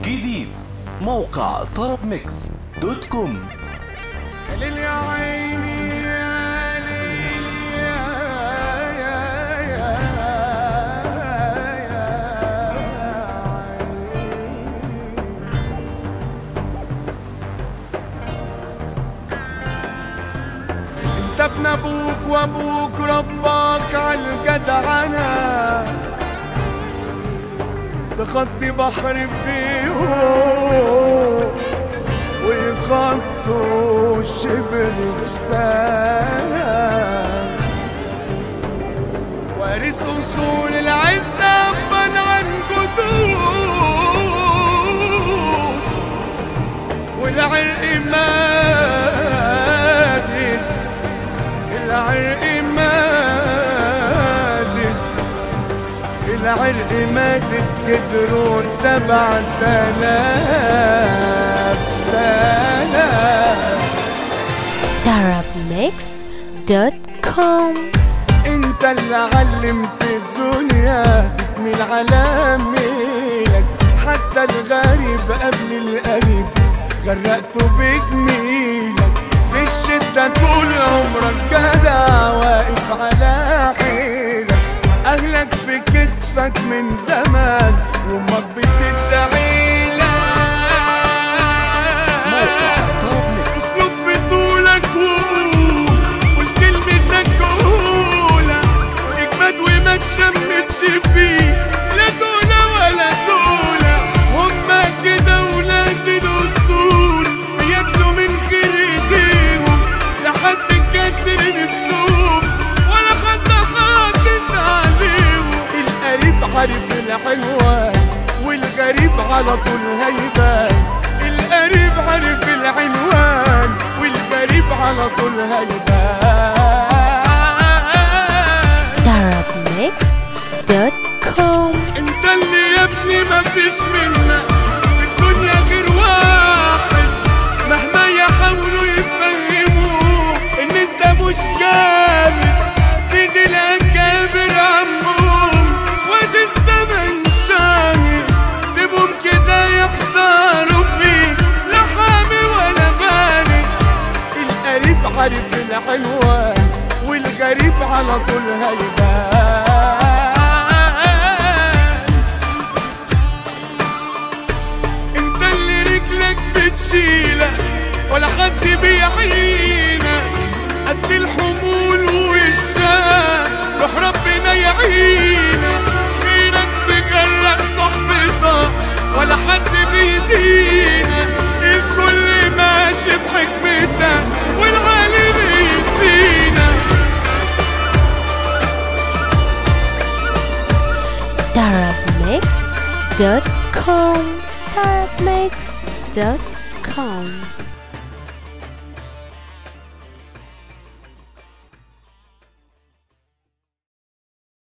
جديد موقع طرب ميكس دوت كوم ليل يا عيني يا ليل يا يا يا يا انت ابن ابوك وابوك رباك عالجدعنة تخطي بحر فيهم ويخطوا الشبر في سنة وارث أصول العزة من عن جدود والعرق مادت العرق مادت العرق ماتت قدروا سبعة آلاف سنة darabmixed.com انت اللي علمت الدنيا تكمل على ميلك حتى الغريب قبل القريب غرقته بجميلك في الشدة طول عمرك جدع واقف على حيلك أهلك في كتفك من زمان وأمك بتدعي موقع لك طرب ميكس اسلوب في طولك وقول والكلمتك قولة اجمد وما تشمتش فيه لا دولة ولا دولة هما كده ولاد الأصول بياكلوا من خير ايديهم لحد كسر نفسهم ولا حد حاطط عليهم القريب عارف الحلوان والغريب على طول هيبان القريب عارف العنوان والغريب على طول هيبان darabmixed.com انت اللي يا ابني مفيش منك في الدنيا غير واحد مهما يحاولوا يفهموا ان انت مش جامد سيد الاكابر عمهم وادي الزمن شاهد سيبهم كده يحتاروا فيك لا حامي ولا بارد القريب عارف الحلوان والغريب على طول هيبان انت اللي رجلك بتشيلك ولا حد بيعينك قد الحمول والشام روح ربنا يعينك خيرك بيغرق صحبتك ولا حد بيدينك الكل ماشي بحكمتك والعالم يسينك darabmixed.com darabmixed.com